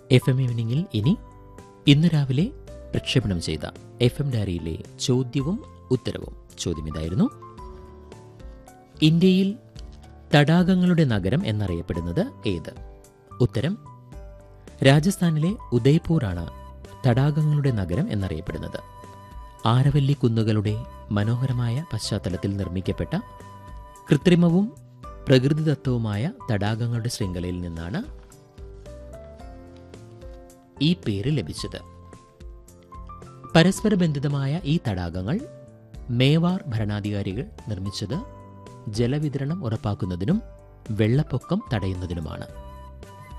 F M ഈവനിങ്ങിൽ ഇനി ഇന്ന് രാവിലെ പ്രക്ഷേപണം ചെയ്ത എഫ് എം ഡയറിയിലെ ചോദ്യവും ഉത്തരവും ചോദ്യം ഇതായിരുന്നു ഇന്ത്യയിൽ തടാകങ്ങളുടെ നഗരം എന്നറിയപ്പെടുന്നത് ഏത് ഉത്തരം രാജസ്ഥാനിലെ ഉദയ്പൂറാണ് തടാകങ്ങളുടെ നഗരം എന്നറിയപ്പെടുന്നത് ആരവല്ലി കുന്നുകളുടെ മനോഹരമായ പശ്ചാത്തലത്തിൽ നിർമ്മിക്കപ്പെട്ട കൃത്രിമവും പ്രകൃതിദത്തവുമായ തടാകങ്ങളുടെ ശൃംഖലയിൽ നിന്നാണ് ഈ പേര് ലഭിച്ചത് പരസ്പര ബന്ധിതമായ ഈ തടാകങ്ങൾ മേവാർ ഭരണാധികാരികൾ നിർമ്മിച്ചത് ജലവിതരണം ഉറപ്പാക്കുന്നതിനും വെള്ളപ്പൊക്കം തടയുന്നതിനുമാണ്